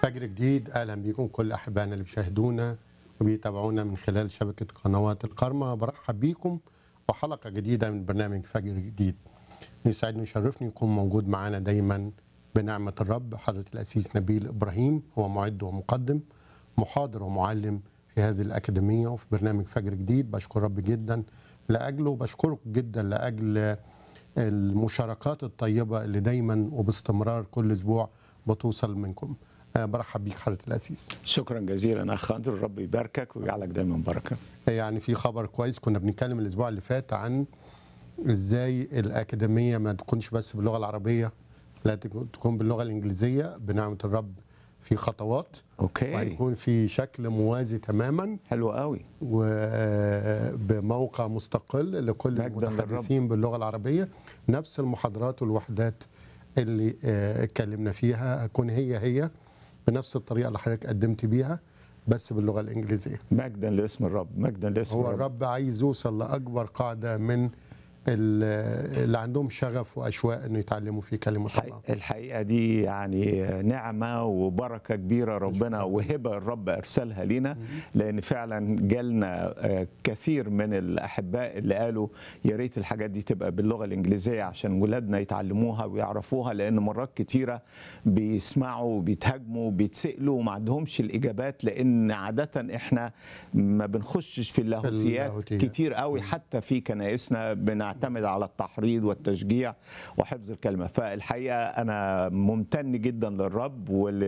فجر جديد اهلا بيكم كل احبائنا اللي بيشاهدونا وبيتابعونا من خلال شبكه قنوات القرمه برحب بيكم وحلقه جديده من برنامج فجر جديد يسعدني ويشرفني يكون موجود معانا دايما بنعمه الرب حضره الاسيس نبيل ابراهيم هو معد ومقدم محاضر ومعلم في هذه الاكاديميه وفي برنامج فجر جديد بشكر رب جدا لاجله وبشكرك جدا لاجل المشاركات الطيبه اللي دايما وباستمرار كل اسبوع بتوصل منكم آه، برحب بيك حضره الاسيس شكرا جزيلا اخ اندرو الرب يباركك ويجعلك دايما بركه يعني في خبر كويس كنا بنتكلم الاسبوع اللي فات عن ازاي الاكاديميه ما تكونش بس باللغه العربيه لا تكون تكون باللغه الانجليزيه بنعمه الرب في خطوات اوكي وهيكون في شكل موازي تماما حلو قوي وبموقع مستقل لكل مجداً للرب. المتحدثين باللغه العربيه نفس المحاضرات والوحدات اللي آه، اتكلمنا فيها هتكون هي هي بنفس الطريقه اللي حضرتك قدمت بيها بس باللغه الانجليزيه مجدا لاسم الرب مجدا لاسم هو الرب الرب عايز يوصل لاكبر قاعده من ال- اللي عندهم شغف واشواق انه يتعلموا في كلمه الله الحقيقة- الحقيقه دي يعني نعمه وبركه كبيره ربنا وهبه الرب ارسلها لينا لان فعلا جالنا آه، كثير من الاحباء اللي قالوا يا ريت الحاجات دي تبقى باللغه الانجليزيه عشان ولادنا يتعلموها ويعرفوها لان مرات كتيره بيسمعوا وبيتهاجموا وبيتسالوا وما عندهمش الاجابات لان عاده احنا ما بنخشش في اللاهوتيات اللاهوتيات. كتير قوي حتى في كنائسنا بنعتمد على التحريض والتشجيع وحفظ الكلمه فالحقيقه انا ممتن جدا للرب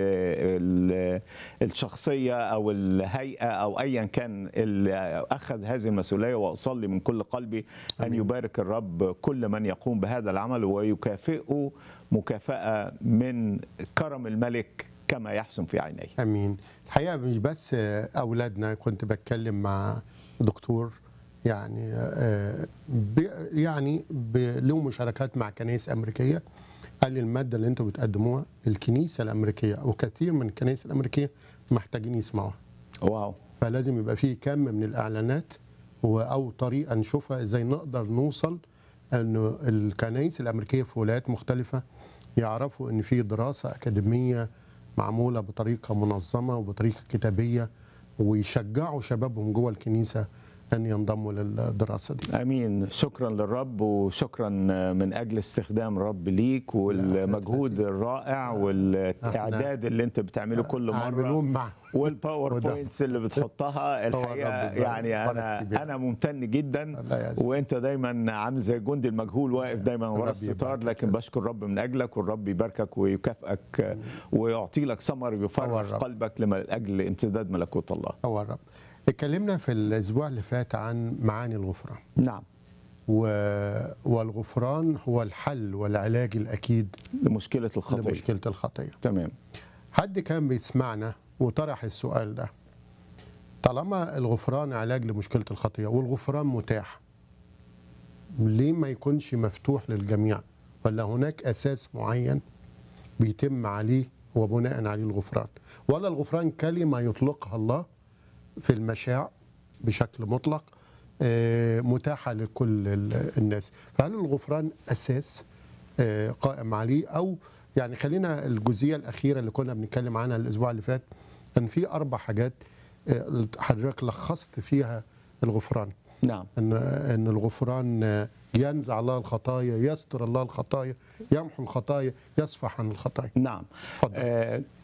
وللشخصيه او الهيئه او ايا كان اللي اخذ هذه المسؤوليه واصلي من كل قلبي ان يبارك الرب كل من يقوم بهذا العمل ويكافئه مكافاه من كرم الملك كما يحسن في عينيه امين الحقيقه مش بس آه، اولادنا كنت بتكلم مع دكتور يعني آه، ب- يعني ب- له مشاركات مع كنائس امريكيه قال لي الماده اللي انتم بتقدموها الكنيسه الامريكيه او كثير من الكنائس الامريكيه محتاجين يسمعوها واو فلازم يبقى فيه كم من الاعلانات و- او طريقه نشوفها ازاي نقدر نوصل انه الكنائس الامريكيه في ولايات مختلفه يعرفوا ان في دراسه اكاديميه معموله بطريقه منظمه وبطريقه كتابيه ويشجعوا شبابهم جوه الكنيسه ان ينضموا للدراسه دي امين شكرا للرب وشكرا من اجل استخدام الرب ليك والمجهود الرائع والاعداد اللي انت بتعمله كل مره عاملون مع والباوربوينتس اللي بتحطها الحقيقه الرب يعني بارك انا فيك. انا ممتن جدا الله يعزك. وانت دايما عامل زي الجندي المجهول واقف دايما ورا الرب الستار يباركك. لكن بشكر الرب من اجلك والرب يباركك ويكافئك ويعطي لك ثمر هو يفرح الرب. قلبك لاجل امتداد ملكوت الله هو الرب اتكلمنا في الاسبوع اللي فات عن معاني الغفران نعم و... والغفران هو الحل والعلاج الاكيد لمشكله الخطيه لمشكله الخطيه تمام حد كان بيسمعنا وطرح السؤال ده طالما الغفران علاج لمشكله الخطيه والغفران متاح ليه ما يكونش مفتوح للجميع ولا هناك اساس معين بيتم عليه وبناء عليه الغفران ولا الغفران كلمه يطلقها الله في المشاع بشكل مطلق آه، متاحه لكل ال- الناس فهل الغفران اساس آه، قائم عليه او يعني خلينا الجزئيه الاخيره اللي كنا بنتكلم عنها الاسبوع اللي فات كان في اربع حاجات آه، حضرتك لخصت فيها الغفران نعم ان ان الغفران آه، ينزع الله الخطايا يستر الله الخطايا يمحو الخطايا يصفح عن الخطايا نعم اتفضل. آه